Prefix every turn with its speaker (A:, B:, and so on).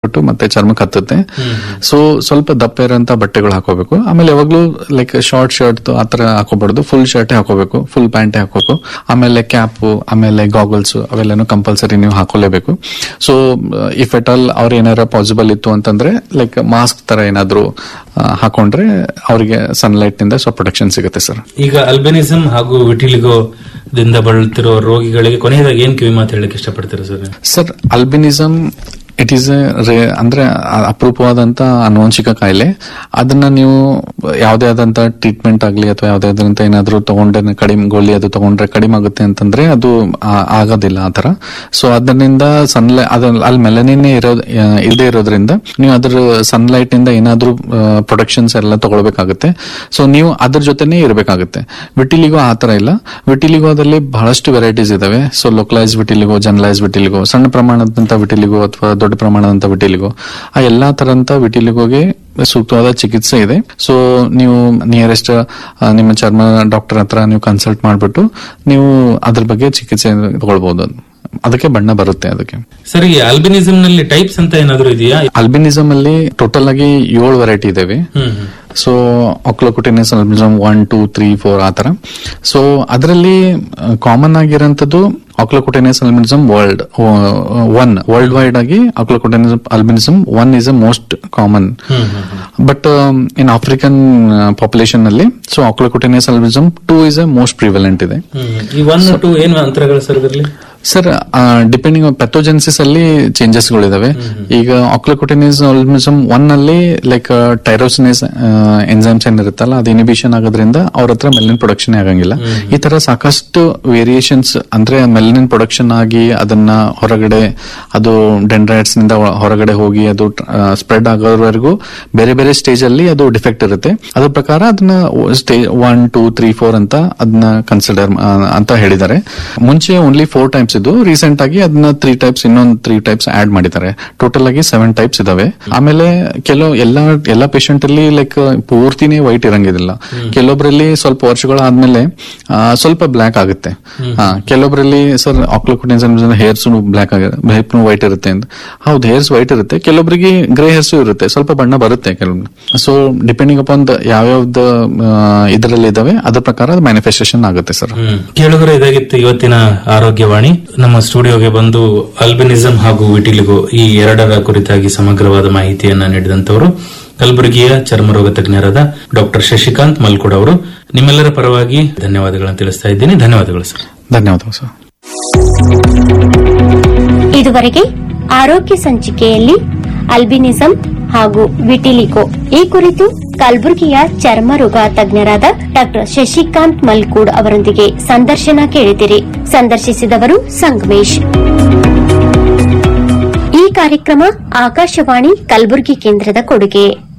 A: ಆಗ್ಬಿಟ್ಟು ಮತ್ತೆ ಚರ್ಮ ಕತ್ತುತ್ತೆ ಸೊ ಸ್ವಲ್ಪ ದಪ್ಪ ಇರೋಂತ ಬಟ್ಟೆಗಳು ಹಾಕೋಬೇಕು ಆಮೇಲೆ ಯಾವಾಗ್ಲೂ ಲೈಕ್ ಶಾರ್ಟ್ ಶರ್ಟ್ ಆತರ ಹಾಕೋಬಾರ್ದು ಫುಲ್ ಶರ್ಟ್ ಹಾಕೋಬೇಕು ಫುಲ್ ಪ್ಯಾಂಟ್ ಹಾಕೋಬೇಕು ಆಮೇಲೆ ಕ್ಯಾಪ್ ಆಮೇಲೆ ಗಾಗಲ್ಸ್ ಅವೆಲ್ಲನೂ ಕಂಪಲ್ಸರಿ ನೀವು ಹಾಕೊಳ್ಳೇಬೇಕು ಸೊ ಇಫ್ ಎಟ್ ಆಲ್ ಅವ್ರ ಏನಾರ ಪಾಸಿಬಲ್ ಇತ್ತು ಅಂತಂದ್ರೆ ಲೈಕ್ ಮಾಸ್ಕ್ ತರ ಏನಾದ್ರು ಆ, ಹಾಕೊಂಡ್ರೆ ಅವರಿಗೆ ಸನ್ಲೈಟ್ ನಿಂದ ಸ್ವಲ್ಪ ಪ್ರೊಟೆಕ್ಷನ್ ಸಿಗುತ್ತೆ ಸರ್
B: ಈಗ ಅಲ್ಬೆನಿಸಂ ಹಾಗೂ ವಿಟಿಲಿಗೋ ದಿಂದ ಬಳಲ್ತಿರೋ ರೋಗಿಗಳಿಗೆ ಕೊನೆಯದಾಗಿ ಏನ್ ಕಿವಿ ಮಾತು ಹೇಳಕ್ ಇಷ್ಟಪಡ್ತೀರಾ sir
A: sir albinism it is ಅಂದ್ರೆ ಅ- ಅಪರೂಪವಾದಂತ ಅನುವಂಶಿಕ ಕಾಯಿಲೆ ಅದನ್ನ ನೀವು ಯಾವುದೇ ಆದಂತ ಟ್ರೀಟ್ಮೆಂಟ್ ಆಗ್ಲಿ ಅಥವಾ ಯಾವುದೇ ಆದಂತ ಏನಾದ್ರೂ ತಗೊಂಡ್ರೆ ಕಡಿಮೆ ಗೋಲಿ ಅದು ತಗೊಂಡ್ರೆ ಕಡಿಮೆ ಆಗುತ್ತೆ ಅಂತಂದ್ರೆ ಅದು ಆ- ಆಗೋದಿಲ್ಲ ಆತರ ಸೊ ಅದರಿಂದ ಸನ್ಲೈ ಅದ ಅಲ್ಲಿ ಮೆಲನಿನ್ ಇರೋದ್ ಆ, ಇಲ್ದೇ ಇರೋದ್ರಿಂದ ನೀವು ಅದ್ರ ಸನ್ಲೈಟ್ ಇಂದ ಏನಾದ್ರೂ ಪ್ರೊಟೆಕ್ಷನ್ಸ್ ಎಲ್ಲ ತಗೊಳ್ಬೇಕಾಗುತ್ತೆ ಸೊ ನೀವು ಅದ್ರ ಜೊತೆನೆ ಇರಬೇಕಾಗುತ್ತೆ ವಿಟಿಲಿಗೋ ಆ ತರ ಇಲ್ಲ ವಿಟಿಲಿಗೋದಲ್ಲಿ ಬಹಳಷ್ಟು ವೆರೈಟೀಸ್ ಇದಾವೆ so localise vitiligo generalise vitiligo ಸಣ್ಣ ಪ್ರಮಾಣದಂತ ವಿಟಿಲಿಗೋ ಅಥವಾ ದೊಡ್ಡ ಪ್ರಮಾಣದಂತ ವಿಟಿಲಿಗೋ ಆ ಎಲ್ಲಾ ತರಂತ ವಿಟಿಲಿಗೋಗೆ ಸೂಕ್ತವಾದ ಚಿಕಿತ್ಸೆ ಇದೆ ಸೊ ನೀವು ನಿಯರೆಸ್ಟ್ ನಿಮ್ಮ ಚರ್ಮ ಡಾಕ್ಟರ್ ಹತ್ರ ನೀವು ಕನ್ಸಲ್ಟ್ ಮಾಡ್ಬಿಟ್ಟು ನೀವು ಅದ್ರ ಬಗ್ಗೆ ಚಿಕಿತ್ಸೆ ತಗೊಳ್ಬಹುದು ಅದಕ್ಕೆ ಬಣ್ಣ ಬರುತ್ತೆ ಅದಕ್ಕೆ
B: ಸರ್ ಈ ಆಲ್ಬಿನಿಸಂ ನಲ್ಲಿ ಟೈಪ್ಸ್ ಅಂತ ಏನಾದ್ರು ಇದೆಯಾ
A: ಅಲ್ಬಿನಿಸಮ್ ಅಲ್ಲಿ ಟೋಟಲ್ ಆಗಿ ಏಳು ವೆರೈಟಿ ಇದಾವೆ
B: hmm hmm.
A: So oculocutaneous albinism one two three four ಆ ತರ ಸೊ ಅದರಲ್ಲಿ ಕಾಮನ್ ಆಗಿರೋಂಥದ್ದು oculocutaneous albinism world one worldwide ಆಗಿ oculocutaneous albinism one is a most common
B: hmm hmm hmm.
A: But in African population ನಲ್ಲಿ so oculocutaneous albinism two is a most prevalent ಇದೆ
B: hmm. ಈ one two ಏನ್ ಅಂತರಗಳು sir ಇದರಲ್ಲಿ
A: sir depending pathogenesis ಅಲ್ಲಿ changes ಗಳಿದಾವೆ ಈಗ ಆಕ್ಲೋಕೊಟಿನಿಸ್ ಆಲ್ಬಿನಿಸಮ್ ಒನ್ ಅಲ್ಲಿ ಲೈಕ್ ಟೈರೋಸಿನಿಸ್ ಎನ್ಸೈಮ್ಸ್ ಏನಿರುತ್ತಲ್ಲ ಅದು ಇನಿಬಿಷನ್ ಆಗೋದ್ರಿಂದ ಅವ್ರ ಹತ್ರ ಮೆಲನಿನ್ ಪ್ರೊಡಕ್ಷನ್ ಆಗಂಗಿಲ್ಲ ಈ ತರ ಸಾಕಷ್ಟು ವೇರಿಯೇಷನ್ಸ್ ಅಂದ್ರೆ ಮೆಲನಿನ್ ಪ್ರೊಡಕ್ಷನ್ ಆಗಿ ಅದನ್ನ ಹೊರಗಡೆ ಅದು ಡೆಂಡ್ರೈಟ್ಸ್ ನಿಂದ ಒ- ಹೊರಗಡೆ ಹೋಗಿ ಅದು ಸ್ಪ್ರೆಡ್ ಆಗೋವರೆಗೂ ಬೇರೆ ಬೇರೆ ಸ್ಟೇಜ್ ಅಲ್ಲಿ ಅದು ಡಿಫೆಕ್ಟ್ ಇರುತ್ತೆ ಅದ್ರ ಪ್ರಕಾರ ಅದನ್ನ stage one two three four ಅಂತ ಅದನ್ನ ಕನ್ಸಿಡರ್ ಅಂತ ಹೇಳಿದ್ದಾರೆ ಮುಂಚೆ ಓನ್ಲಿ ಫೋರ್ ಟೈಪ್ಸ್ ಇದ್ದು ರೀಸೆಂಟ್ ಆಗಿ ಅದನ್ನ ತ್ರೀ ಟೈಪ್ಸ್ ಇನ್ನೊಂದು ತ್ರೀ ಟೈಪ್ಸ್ ಆಡ್ ಮಾಡಿದ್ದಾರೆ ಟೋಟಲ್ ಆಗಿ ಸೆವೆನ್ ಟೈಪ್ಸ್ ಇದಾವೆ ಆಮೇಲೆ ಕೆಲವು ಎಲ್ಲಾ ಎಲ್ಲಾ ಪೇಷಂಟ್ ಅಲ್ಲಿ ಲೈಕ್ ಪೂರ್ತಿನೇ ವೈಟ್ ಇರಂಗಿಲ್ಲ ಕೆಲವೊಬ್ರಲ್ಲಿ ಸ್ವಲ್ಪ ವರ್ಷಗಳಾದ್ಮೇಲೆ ಆ, ಸ್ವಲ್ಪ ಬ್ಲಾಕ್ ಆಗುತ್ತೆ ಹಾ ಕೆಲವೊಬ್ರಲ್ಲಿ ಸರ್ ಆಕ್ಲೋಕೊಟಿನ್ಸ್ ಹೇರ್ಸ್ ಬ್ಲಾಕ್ ಆಗಿದೆ ಹೇರ್ನು ವೈಟ್ ಇರುತ್ತೆ ಅಂತ ಹೌದು ಹೇರ್ಸ್ ವೈಟ್ ಇರುತ್ತೆ ಕೆಲವೊಬ್ಬರಿಗೆ ಗ್ರೇ ಹೇರ್ಸ್ ಇರುತ್ತೆ ಸ್ವಲ್ಪ ಬಣ್ಣ ಬರುತ್ತೆ ಕೆಲವೊಬ್ರು ಸೊ ಡಿಪೆಂಡಿಂಗ್ ಅಪಾನ್ ಯಾವ್ಯಾವ್ದು ಇದರಲ್ಲಿ ಇದಾವೆ ಅದ್ರ ಪ್ರಕಾರ ಮ್ಯಾನಿಫೆಸ್ಟೇಷನ್ ಆಗುತ್ತೆ ಸರ್
B: ಹ್ಮ್. ಕೇಳುಗರೆ ಇದಾಗಿತ್ತು ಇವತ್ತಿನ ಆರೋಗ್ಯವಾಣಿ ನಮ್ಮ ಸ್ಟುಡಿಯೋಗೆ ಬಂದು ಅಲ್ಬಿನಿಸಂ ಹಾಗೂ ವಿಟಿಲಿಗೋ ಈ ಎರಡರ ಕುರಿತಾಗಿ ಸಮಗ್ರವಾದ ಮಾಹಿತಿಯನ್ನ ನೀಡಿದಂತವರು ಕಲಬುರಗಿಯ ಚರ್ಮರೋಗ ತಜ್ಞರಾದ ಡಾಕ್ಟರ್ ಶಶಿಕಾಂತ್ ಮಲ್ಕುಡ್ ಅವರು ನಿಮ್ಮೆಲ್ಲರ ಪರವಾಗಿ ಧನ್ಯವಾದಗಳನ್ನು ತಿಳಿಸ್ತಾ ಇದ್ದೀನಿ ಧನ್ಯವಾದಗಳು ಸರ್
A: ಧನ್ಯವಾದಗಳು ಸರ್
C: ಇದುವರೆಗೆ ಆರೋಗ್ಯ ಸಂಚಿಕೆಯಲ್ಲಿ ಅಲ್ಬಿನಿಸಂ ಹಾಗೂ ವಿಟಿಲಿಗೋ ಈ ಕುರಿತು ಕಲಬುರಗಿಯ ಚರ್ಮರೋಗ ತಜ್ಞರಾದ ಡಾಕ್ಟರ್ ಶಶಿಕಾಂತ್ ಮಲ್ಕೂಡ್ ಅವರೊಂದಿಗೆ ಸಂದರ್ಶನ ಕೇಳಿದಿರಿ ಸಂದರ್ಶಿಸಿದವರು ಸಂಗಮೇಶ್ ಈ ಕಾರ್ಯಕ್ರಮ ಆಕಾಶವಾಣಿ ಕಲಬುರಗಿ ಕೇಂದ್ರದ ಕೊಡುಗೆ